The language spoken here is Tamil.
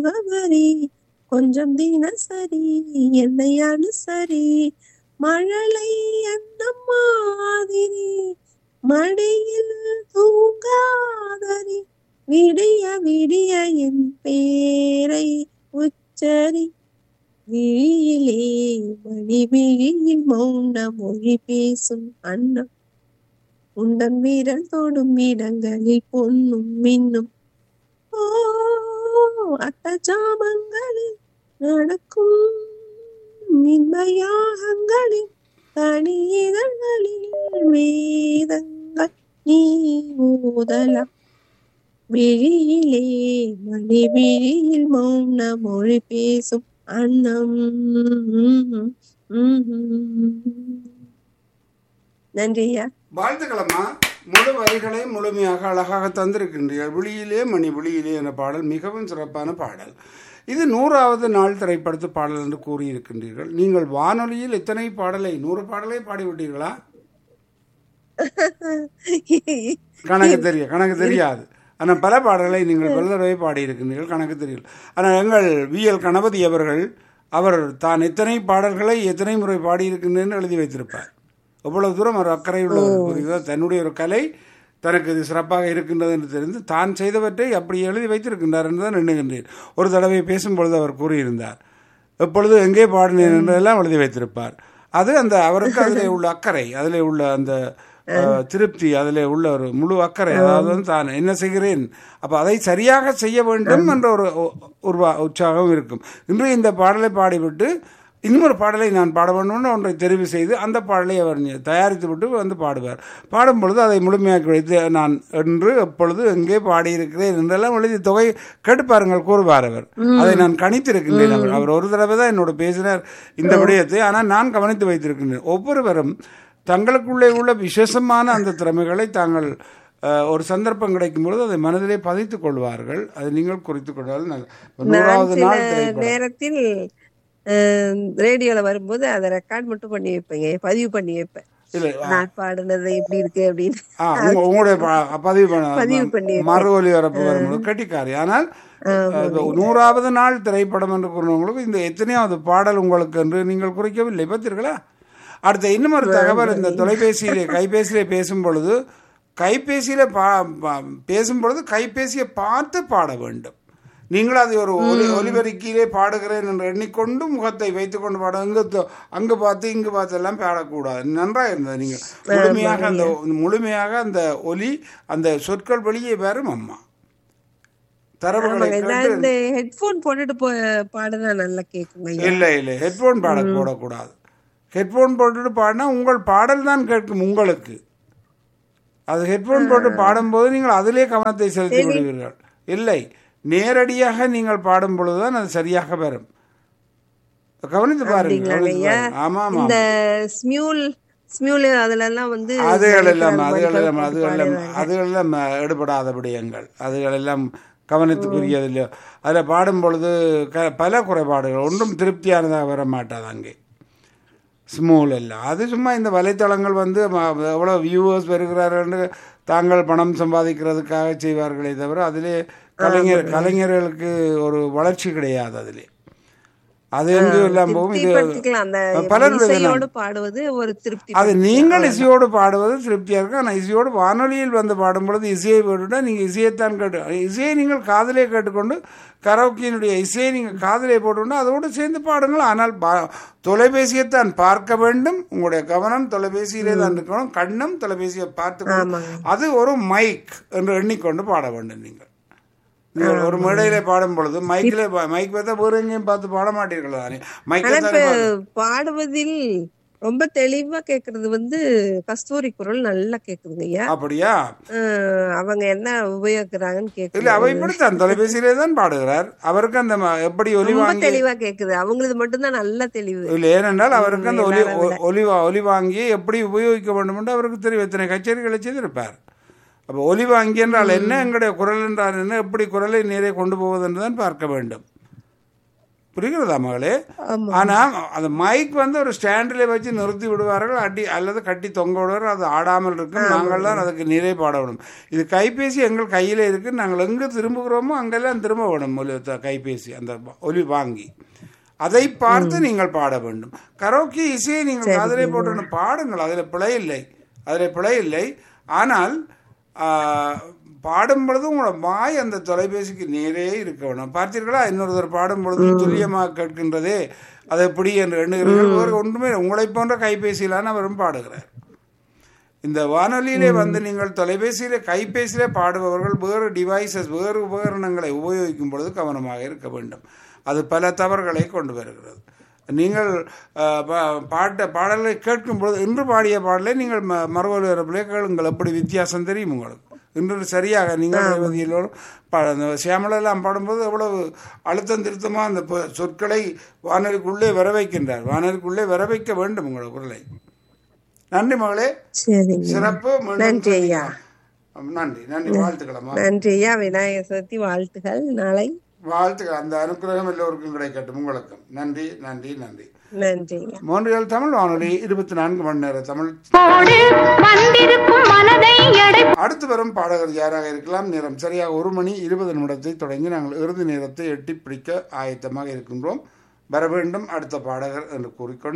முகவரி கொஞ்சம் தினசரி என்னை அனுசரி மழலை அன்னம் மாதிரி மடியில் தூங்காதரி விடிய விடிய என் பேரை உச்சரி விழியிலே மணி விழியில் மௌன மொழி பேசும் அன்னம் உண்டன் வீரல் தொடும் இடங்களில் பொன்னும் மின்னும் ஓ அட்டஜாமங்களில் நடக்கும் இன்மையாகங்களில் தனி இதழ்களில் வேதங்கள் நீ ஓதலாம் விழியிலே மணி விழியில் மௌன மொழி பேசும் அன்னம் நன்றி ஐயா வாழ்த்துக்களம்மா முழு வரிகளை முழுமையாக அழகாக தந்திருக்கின்றீர்கள் விழியிலே மணி விழியிலே என்ற பாடல் மிகவும் சிறப்பான பாடல் இது நூறாவது நாள் திரைப்படத்து பாடல் என்று கூறியிருக்கின்றீர்கள் நீங்கள் வானொலியில் எத்தனை பாடலை நூறு பாடலை பாடிவிட்டீர்களா கணக்கு தெரிய கணக்கு தெரியாது ஆனால் பல பாடல்களை நீங்கள் பல தடவை பாடியிருக்கின்றீர்கள் கணக்கு தெரியல ஆனால் எங்கள் விஎல் கணபதி அவர்கள் அவர் தான் எத்தனை பாடல்களை எத்தனை முறை பாடியிருக்கின்றேன்னு எழுதி வைத்திருப்பார் எவ்வளவு தூரம் அவர் அக்கறை உள்ளவர் புரியுதா தன்னுடைய ஒரு கலை தனக்கு இது சிறப்பாக இருக்கின்றது என்று தெரிந்து தான் செய்தவற்றை அப்படி எழுதி வைத்திருக்கின்றார் என்று தான் எண்ணுகின்றேன் ஒரு தடவை பேசும்பொழுது அவர் கூறியிருந்தார் எப்பொழுது எங்கே பாடினேன் என்றெல்லாம் எழுதி வைத்திருப்பார் அது அந்த அவருக்கு அதில் உள்ள அக்கறை அதில் உள்ள அந்த அஹ், திருப்தி அதில் உள்ள ஒரு முழு அக்கறை அதாவது வந்து தான் என்ன செய்கிறேன் அப்போ அதை சரியாக செய்ய வேண்டும் என்ற ஒரு ஒ- ஒரு வா- உற்சாகம் இருக்கும் இன்று இந்த பாடலை பாடிவிட்டு இன்னொரு பாடலை நான் பாட வேண்டும்னு ஒன்றை தெரிவு செய்து அந்த பாடலை அவர் தயாரித்து விட்டு வந்து பாடுவார் பாடும் பொழுது அதை முழுமையாக்கி வைத்து நான் என்று எப்பொழுது எங்கே பாடியிருக்கிறேன் என்றெல்லாம் எழுதி தொகை கேட்டு பாருங்கள் கூறுவார் அவர் அதை நான் கணித்திருக்கின்றேன் அவர் அவர் ஒரு தடவை தான் என்னோட பேசினார் இந்த விடயத்தை ஆனால் நான் கவனித்து வைத்திருக்கின்றேன் ஒவ்வொருவரும் தங்களுக்குள்ளே உள்ள விசேஷமான அந்த திறமைகளை தாங்கள் அஹ், ஒரு சந்தர்ப்பம் கிடைக்கும் பொழுது அதை மனதிலே பதித்துக் கொள்வார்கள் அதை நீங்கள் குறித்துக் கொண்டால் நல்ல நான் நூறாவது சில நாள் திரைப்படம் நேரத்தில் ரேடியோல வரும்போது அதை ரெக்கார்ட் மட்டும் பண்ணி வைப்பேங்க பதிவு பண்ணி வைப்பேன் இல்லை நான் பாடுனது எப்படி இருக்கு அப்படின்னு ஆ, உங்க- உங்களுடைய ப- பதிவு பதிவு பண்ண பண்ணி மறு ஒலிபரப்பு வரும்போது கட்டிக்காரி ஆனால் அது நூறாவது நாள் திரைப்படம் என்று கூறினவங்களுக்கு இந்த எத்தனையாவது பாடல் உங்களுக்கு என்று நீங்கள் குறிக்கவில்லை பார்த்தீர்களா அடுத்த இன்னும் ஒரு தகவல் இந்த தொலைபேசியிலே கைபேசியிலே பேசும் பொழுது கைபேசியில பா பா- பேசும் பொழுது கைபேசியை பார்த்து பாட வேண்டும் நீங்கள் அதை ஒரு ஒலி ஒலிபெருக்கியிலே பாடுகிறேன் என்று எண்ணிக்கொண்டு முகத்தை வைத்துக்கொண்டு பாட அங்கு த- அங்கு பார்த்து இங்கு பார்த்து எல்லாம் பாடக்கூடாது நன்றாக இருந்தது நீங்கள் முழுமையாக அந்த முழுமையாக அந்த ஒலி அந்த சொற்கள் வெளியே வரும் அம்மா தரவுகளை ஆமாங்க நான் கேட்டு இந்த ஹெட்போன் போட்டுட்டு போ பாடுனா நல்லா கேக்குங்க ஐயா இல்லை இல்லை ஹெட்ஃபோன் பாட போடக்கூடாது ஹெட்ஃபோன் போட்டுட்டு பாடினா உங்கள் பாடல் தான் கேட்கும் உங்களுக்கு அது ஹெட்ஃபோன் போட்டு பாடும்போது நீங்கள் அதிலே கவனத்தை செலுத்தி விடுவீர்கள் இல்லை நேரடியாக நீங்கள் பாடும் பொழுதுதான் அது சரியாக வரும் கவனித்து பாருங்க அப்படிங்களாங்க கவனித்து ஐயா பாருங்க. ஆமா ஆமா இந்த ஸ்மியூல் ஸ்மியூல் அதுல எல்லாம் வந்து அதுகள் எல்லாம் மணிக்கணக்கு அதுகள் எல்லாம் போட்டு அதுகள் எல்லாம் பாடுறாங்க. அதுகள் எல்லாம் எடுபடாத விடயங்கள் அதுகள் எல்லாம் கவனத்துக்குரியது இல்லையோ அதில் பாடும் பொழுது க பல குறைபாடுகள் ஒன்றும் திருப்தியானதாக வர மாட்டாது அங்கே ஸ்மூல் எல்லாம் அது சும்மா இந்த வலைத்தளங்கள் வந்து ம- எவ்வளோ வியூவர்ஸ் வருகிறார்கள் தாங்கள் பணம் சம்பாதிக்கிறதுக்காக செய்வார்களே தவிர அதிலே கலைஞர் கலைஞர்களுக்கு ஒரு வளர்ச்சி கிடையாது அதிலே அது எங்கு எல்லாம் போகும் இது திருப்திப்படுத்திக்கலாம் அந்த பலருடைய இசையோடு பாடுவது ஒரு திருப்தி அது நீங்கள் இசையோடு பாடுவது திருப்தியாக இருக்கும் ஆனால் இசையோடு வானொலியில் வந்து பாடும் பொழுது இசையை போட்டுட்டா நீங்கள் இசையைத்தான் கேட்டு இசையை நீங்கள் காதலே கேட்டுக்கொண்டு கரோக்கியினுடைய இசையை நீங்கள் காதலே போட்டுக்கொண்டு அதோடு சேர்ந்து பாடுங்கள் ஆனால் பா- தொலைபேசியைத்தான் பார்க்க வேண்டும் உங்களுடைய கவனம் தொலைபேசியிலே தான் இருக்கணும் கண்ணும் தொலைபேசியை பார்த்து கொண்டு- ஆமாங்க. அது ஒரு மைக் என்று எண்ணிக்கொண்டு பாட வேண்டும் நீங்கள் நீங்கள் ஒரு மேடையில பாடும் பொழுது மைக்கில் மைக் பார்த்தா வேறு எங்கேயும் பார்த்து பாட மாட்டீர்கள் தானே மைக்கை ஆனா தானே இப்ப பார்த்து- பாடுவதில் ரொம்ப தெளிவா கேக்குறது வந்து கஸ்தூரி குரல் நல்லா கேக்குதுங்க ஐயா அப்படியா அஹ் அவங்க என்ன உபயோகிக்கிறாங்கன்னு இல்ல கேக்குது அவ இப்படித்தான் தொலைபேசியிலே தான் பாடுகிறார் அவருக்கு அந்த ம- எப்படி ஒலி ரொம்ப வாங்கி தெளிவா கேக்குது அவங்களது மட்டும்தான் நல்ல தெளிவு இல்ல ஏனென்றால் அவருக்கு அந்த ஒலி ஒ- ஒலி வா- ஒலி வாங்கி எப்படி உபயோகிக்க வேண்டும் என்று அவருக்கு தெரியும் எத்தனை கச்சேரிகளை செய்திருப்பார் அப்போ ஒலி வாங்கி என்றால் என்ன எங்களுடைய குரல் என்றால் என்ன எப்படி குரலை நேரே கொண்டு போவது என்று தான் பார்க்க வேண்டும் புரிகிறதா மகளே ஆமா ஆனால் அந்த மைக் வந்து ஒரு ஸ்டாண்டில் வச்சு நிறுத்தி விடுவார்கள் அடி அல்லது கட்டி தொங்க விடுவார்கள் அது ஆடாமல் இருக்கும் நாங்கள் தான் அதுக்கு நீரே பாட விடும் இது கைபேசி எங்கள் கையில் இருக்கு நாங்கள் எங்கே திரும்புகிறோமோ அங்கெல்லாம் திரும்ப விடும் ஒலி த- கைபேசி அந்த ஒலி வாங்கி அதை பார்த்து நீங்கள் பாட வேண்டும் கரோக்கி இசையை நீங்கள் அதிலே போட்டு பாடுங்கள் அதில் பிழை இல்லை அதில் பிழை இல்லை ஆனால் ஆ, பாடும் பொழுது உங்களோட வாய் அந்த தொலைபேசிக்கு நேரே இருக்க வேணும் பார்த்தீர்களா இன்னொருத்தர் பாடும் பொழுது துல்லியமாக கேட்கின்றதே அது எப்படி என்று எண்ணுகிறீர்கள் வேறு ஒன்றுமே இல்லை. உங்களைப் போன்ற கைபேசியிலான அவரும் பாடுகிறார் இந்த வானொலியிலே வந்து நீங்கள் தொலைபேசியிலே கைபேசியிலே பாடுபவர்கள் வேறு டிவைசஸ் வேறு உபகரணங்களை உபயோகிக்கும் பொழுது கவனமாக இருக்க வேண்டும் அது பல தவறுகளை கொண்டு வருகிறது நீங்கள் அஹ், பா- பாட்ட பாடலை கேட்கும் பொழுது இன்று பாடிய பாடலை நீங்கள் ம மறுவலிபரப்பிலே கேளுங்கள் எப்படி வித்தியாசம் தெரியும் உங்களுக்கு இன்று சரியாக நீங்கள் ரேவதி எல்லோரும் பா- அந்த சியாமலெல்லாம் பாடும்போது எவ்வளவு அழுத்தம் திருத்தமாக அந்த ப- சொற்களை வானொலிக்குள்ளே வர வைக்கின்றார் வானொலிக்குள்ளே வர வைக்க வேண்டும் உங்களோட குரலை நன்றி மகளே சரிங்க சிறப்பு மீண்டும் நன்றி ஐயா சந்திக்கலாம். நன்றி நன்றி வாழ்த்துக்களம்மா நன்றி ஐயா விநாயகர் சதுர்த்தி வாழ்த்துகள் நாளை வாழ்த்துக்கள் அந்த அனுக்கிரகம் எல்லோருக்கும் கிடைக்கட்டும் உங்களுக்கும் நன்றி நன்றி நன்றி நன்றி ஐயா மோன்றியல் தமிழ் வானொலி இருபத்தி நான்கு மணி நேர தமிழ் போடு வந்திருக்கும் மனதை எடை அடுத்து வரும் பாடகர் யாராக இருக்கலாம் நேரம் சரியாக ஒரு மணி இருபது நிமிடத்தை தொடங்கி நாங்கள் இறுதி நேரத்தை எட்டி பிடிக்க ஆயத்தமாக இருக்கின்றோம் வர வேண்டும் அடுத்த பாடகர் என்று கூறிக்கொண்டு